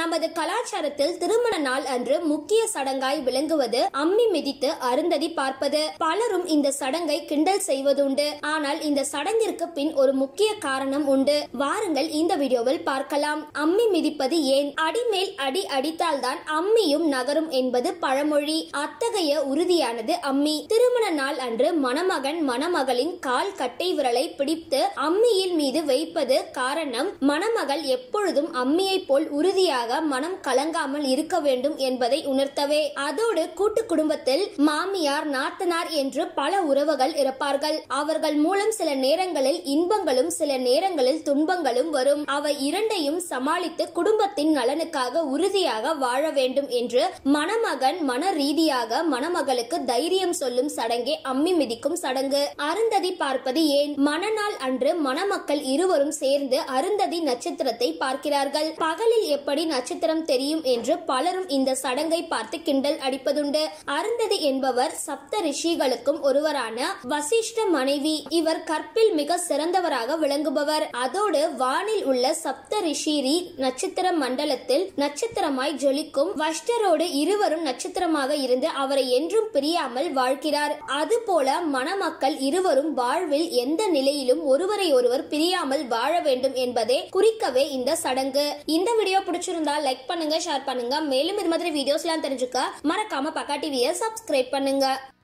நமது கலாச்சாரத்தில் திருமண நாள் அன்று முக்கிய சடங்காய் விளங்குவது அம்மி மிதித்து அருந்ததி பார்ப்பது பலரும் இந்த சடங்கை கிண்டல் செய்வதுண்டு ஆனால் இந்த சடங்கிற்கு பின் ஒரு முக்கிய காரணம் உண்டு வாருங்கள் இந்த வீடியோவில் பார்க்கலாம் அம்மி மிதிப்பது ஏன் அடிமேல் அடி அடித்தால்தான் அம்மியும் நகரும் என்பது பழமொழி அத்தகைய உறுதியானது அம்மி திருமண நாள் அன்று மணமகன் மணமகளின் கால் கட்டை விரலை பிடித்து அம்மியில் மீது வைப்பது காரணம் மணமகள் எப்பொழுதும் அம்மியை போல் உறுதியாக மனம் கலங்காமல் இருக்க வேண்டும் என்பதை உணர்த்தவே அதோடு கூட்டு குடும்பத்தில் மாமியார் நாத்தனார் என்று பல உறவுகள் இருப்பார்கள் அவர்கள் மூலம் சில நேரங்களில் இன்பங்களும் சில நேரங்களில் துன்பங்களும் வரும் அவை இரண்டையும் சமாளித்து குடும்பத்தின் நலனுக்காக உறுதியாக வாழ வேண்டும் என்று மணமகன் மன ரீதியாக மணமகளுக்கு தைரியம் சொல்லும் சடங்கே அம்மி மிதிக்கும் சடங்கு அருந்ததி பார்ப்பது ஏன் மணநாள் அன்று மணமக்கள் இருவரும் சேர்ந்து அருந்ததி நட்சத்திரத்தை பார்க்கிறார்கள் பகலில் எப்படி நட்சத்திரம் தெரியும் என்று பலரும் இந்த சடங்கை பார்த்து கிண்டல் அடிப்பதுண்டு அருந்ததி என்பவர் சப்த ரிஷிகளுக்கும் ஒருவரான வசிஷ்ட மனைவி இவர் கற்பில் மிக சிறந்தவராக விளங்குபவர் அதோடு வானில் உள்ள சப்த ரிஷிரி நட்சத்திர மண்டலத்தில் நட்சத்திரமாய் ஜொலிக்கும் வஷ்டரோடு இருவரும் நட்சத்திரமாக இருந்து அவரை என்றும் பிரியாமல் வாழ்கிறார் அதுபோல மணமக்கள் இருவரும் வாழ்வில் எந்த நிலையிலும் ஒருவரை ஒருவர் பிரியாமல் வாழ வேண்டும் என்பதே குறிக்கவே இந்த சடங்கு இந்த வீடியோ பிடிச்சிருந்தா லைக் பண்ணுங்க ஷேர் பண்ணுங்க மேலும் இது மாதிரி வீடியோஸ் எல்லாம் தெரிஞ்சுக்க மறக்காம பக்கா டிவியை சப்ஸ்கிரைப் பண்ணுங்க